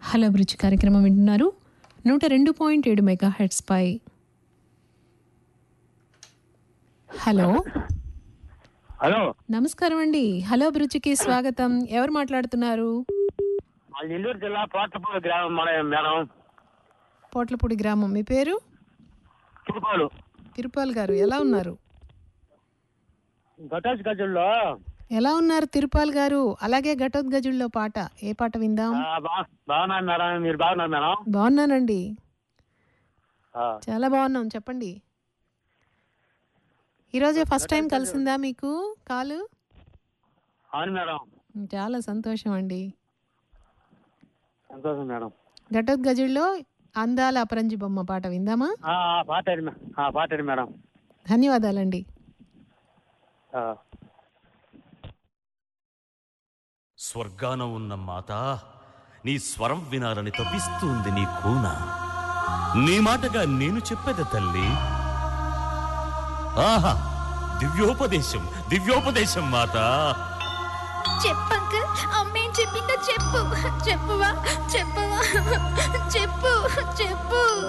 Hello bridge కార్యక్రమం వింటున్నారు నూట రెండు పాయింట్ ఏడు మెగా హెడ్స్ పై హలో హలో నమస్కారం అండి హలో బ్రిడ్జ్కి స్వాగతం ఎవరు మాట్లాడుతున్నారు మా నెల్లూరు జిల్లా పోర్టపల్లి గ్రామం మన మేడం పోట్లపూడి గ్రామం మీ పేరు తిరుపాలు తిరుపాల్ గారు ఎలా ఉన్నారు గటాజ్ గజుల్లో ఎలా ఉన్నారు తిరుపాల్ గారు అలాగే ఘటోద్గజుల్లో పాట ఏ పాట విందాం బాగున్నాను మేడం మీరు బాగున్నారు మేడం బాగున్నానండి ఆ, చాలా బాగున్నాం చెప్పండి ఈరోజే ఫస్ట్ టైం కలిసిందా మీకు కాలు అవును మేడం చాలా సంతోషం అండి సంతోషం మేడం ఘటోద్గజుల్లో అందాల అపరంజి బొమ్మ పాట విందామా ఆ, ఆ, పాటేరు మే- ఆ, పాటేరు మేడం ధన్యవాదాలండి ఆ. స్వర్గాన ఉన్న మాత నీ స్వరం వినాలని తప్పిస్తుంది నీ కూన నీ మాటగా నేను చెప్పేది తల్లి ఆహా దివ్యోపదేశం దివ్యోపదేశం మాత చెప్పు అంకుల్ అమ్మేం చెప్పిందో చెప్పు చెప్పువా చెప్పవా చెప్పు చెప్పు